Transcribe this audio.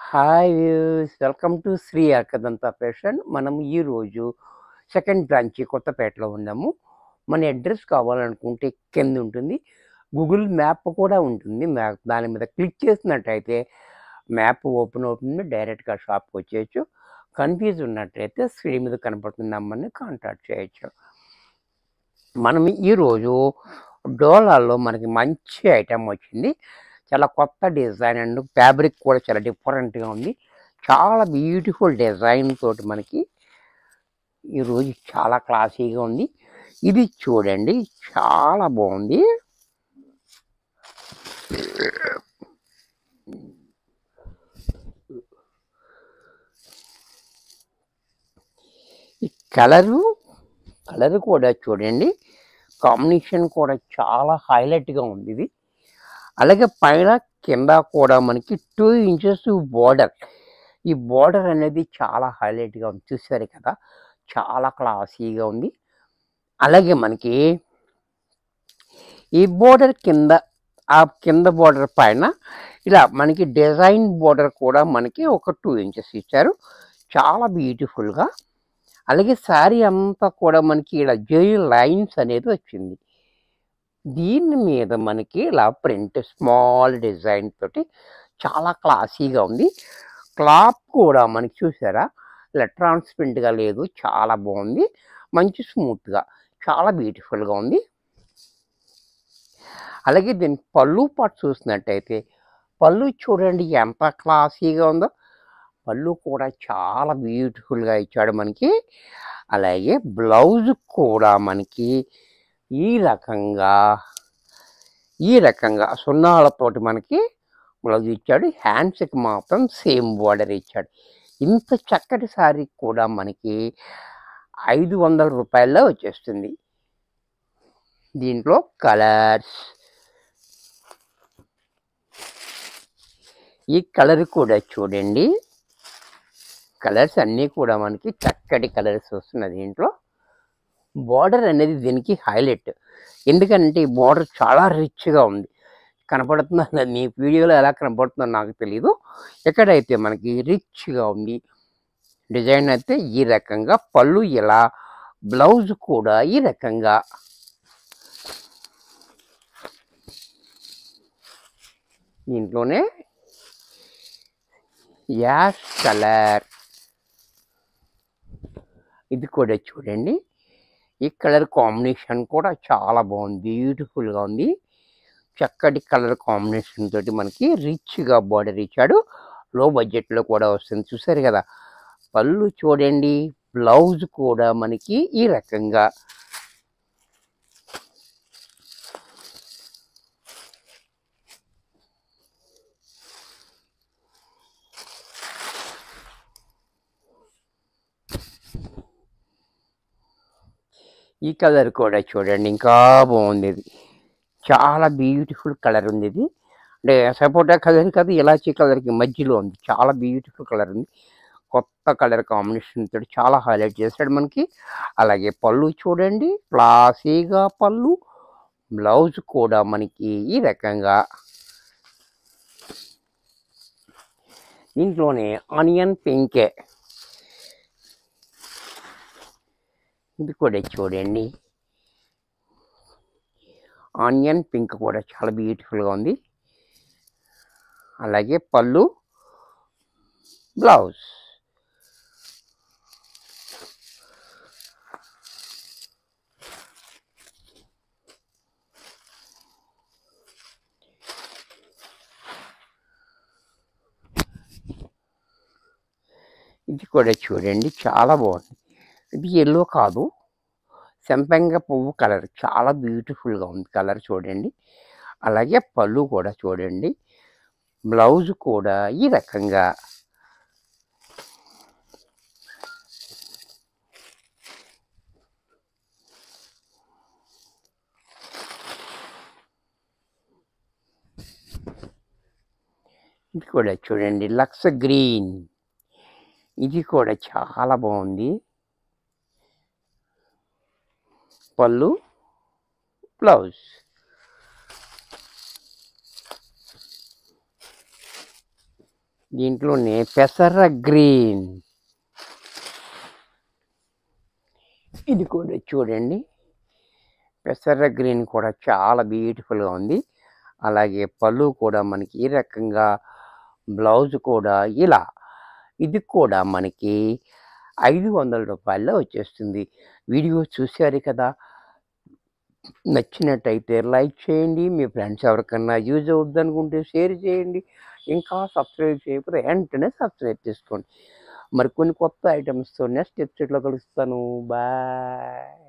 hi views welcome to Shri అర్కదంత fashion మనం ఈరోజు సెకండ్ బ్రాంచ్ కొత్తపేటలో ఉన్నాము మన అడ్రస్ కావాలనుకుంటే కింద ఉంటుంది గూగుల్ మ్యాప్ కూడా ఉంటుంది మ్యాప్ దాని మీద క్లిక్ చేసినట్టయితే మ్యాప్ ఓపెన్ అవుతుంది డైరెక్ట్గా షాప్కి వచ్చేయచ్చు కన్ఫ్యూజ్ ఉన్నట్టయితే స్క్రీన్ మీద కనపడుతున్న నెంబర్ని కాంటాక్ట్ చేయొచ్చు మనం ఈరోజు డోలాల్లో మనకి మంచి ఐటెం వచ్చింది చాలా కొత్త డిజైన్ అండ్ ఫ్యాబ్రిక్ కూడా చాలా డిఫరెంట్గా ఉంది చాలా బ్యూటిఫుల్ డిజైన్ తోటి మనకి ఈరోజు చాలా క్లాసీగా ఉంది ఇది చూడండి చాలా బాగుంది ఈ కలరు కలర్ కూడా చూడండి కాంబినేషన్ కూడా చాలా హైలైట్గా ఉంది ఇది అలాగే పైన కింద కూడా మనకి టూ ఇంచెస్ బార్డర్ ఈ బార్డర్ అనేది చాలా హైలైట్గా ఉంది చూసారు కదా చాలా క్లాసీగా ఉంది అలాగే మనకి ఈ బోర్డర్ కింద ఆ కింద బోర్డర్ పైన ఇలా మనకి డిజైన్ బోర్డర్ కూడా మనకి ఒక టూ ఇంచెస్ ఇచ్చారు చాలా బ్యూటిఫుల్గా అలాగే శారీ అంతా కూడా మనకి ఇలా జై లైన్స్ అనేది వచ్చింది దీని మీద మనకి ఇలా ప్రింట్ స్మాల్ డిజైన్ తోటి చాలా క్లాసీగా ఉంది క్లాత్ కూడా మనకి చూసారా ఇలా ట్రాన్స్పరెంట్గా లేదు చాలా బాగుంది మంచి స్మూత్గా చాలా బ్యూటిఫుల్గా ఉంది అలాగే దీని పళ్ళు పాటు చూసినట్టయితే పళ్ళు చూడండి ఎంత క్లాసీగా ఉందో పళ్ళు కూడా చాలా బ్యూటిఫుల్గా ఇచ్చాడు మనకి అలాగే బ్లౌజ్ కూడా మనకి ఈ రకంగా ఈ రకంగా సున్నాలతోటి మనకి బ్లౌజ్ ఇచ్చాడు హ్యాండ్స్కి మాత్రం సేమ్ బార్డర్ ఇచ్చాడు ఇంత చక్కటి శారీ కూడా మనకి ఐదు వందల రూపాయల్లో వచ్చేస్తుంది దీంట్లో కలర్స్ ఈ కలర్ కూడా చూడండి కలర్స్ అన్నీ కూడా మనకి చక్కటి కలర్స్ వస్తున్నాయి దీంట్లో బార్డర్ అనేది దీనికి హైలైట్ ఎందుకంటే ఈ బార్డర్ చాలా రిచ్గా ఉంది కనపడుతుందా మీ వీడియోలో ఎలా కనపడుతుందో నాకు తెలియదు ఎక్కడైతే మనకి రిచ్గా ఉంది డిజైన్ అయితే ఈ రకంగా పళ్ళు ఇలా బ్లౌజ్ కూడా ఈ రకంగా దీంట్లోనే యాష్ కలర్ ఇది కూడా చూడండి ఈ కలర్ కాంబినేషన్ కూడా చాలా బాగుంది బ్యూటిఫుల్గా ఉంది చక్కటి కలర్ కాంబినేషన్ తోటి మనకి రిచ్గా బార్డర్ ఇచ్చాడు లో బడ్జెట్లో కూడా వస్తుంది చూసారు కదా పళ్ళు చూడండి బ్లౌజ్ కూడా మనకి ఈ రకంగా ఈ కలర్ కూడా చూడండి ఇంకా బాగుంది ఇది చాలా బ్యూటిఫుల్ కలర్ ఉంది ఇది అంటే సపోటా కలర్ కాదు ఇలాచీ కలర్కి మధ్యలో ఉంది చాలా బ్యూటిఫుల్ కలర్ ఉంది కొత్త కలర్ కాంబినేషన్ తోటి చాలా హైలైట్ చేశాడు మనకి అలాగే పళ్ళు చూడండి క్లాసీగా పళ్ళు బ్లౌజ్ కూడా మనకి ఈ రకంగా దీంట్లోనే ఆనియన్ పింకే ఇది కూడా చూడండి ఆనియన్ పింక్ కూడా చాలా బ్యూటిఫుల్గా ఉంది అలాగే పళ్ళు బ్లౌజ్ ఇది కూడా చూడండి చాలా బాగుంది ఇది ఎల్లో కాదు సంపెంగ పువ్వు కలర్ చాలా బ్యూటిఫుల్గా ఉంది కలర్ చూడండి అలాగే పళ్ళు కూడా చూడండి బ్లౌజ్ కూడా ఈ రకంగా ఇది కూడా చూడండి లక్స్ గ్రీన్ ఇది కూడా చాలా బాగుంది పళ్ళు బ్లౌజ్ దీంట్లోనే పెసర గ్రీన్ ఇది కూడా చూడండి పెసర గ్రీన్ కూడా చాలా బ్యూటిఫుల్గా ఉంది అలాగే పళ్ళు కూడా మనకి ఈ రకంగా బ్లౌజ్ కూడా ఇలా ఇది కూడా మనకి ఐదు వందల రూపాయల్లో వచ్చేస్తుంది వీడియో చూశారు కదా నచ్చినట్టయితే లైక్ చేయండి మీ ఫ్రెండ్స్ ఎవరికన్నా యూజ్ అవుద్ది అనుకుంటే షేర్ చేయండి ఇంకా సబ్స్క్రైబ్ చేయకపోతే వెంటనే సబ్స్క్రైబ్ చేసుకోండి మరి కొన్ని కొత్త ఐటమ్స్తో నెక్స్ట్ ఎపిసోడ్లో కలుస్తాను బాయ్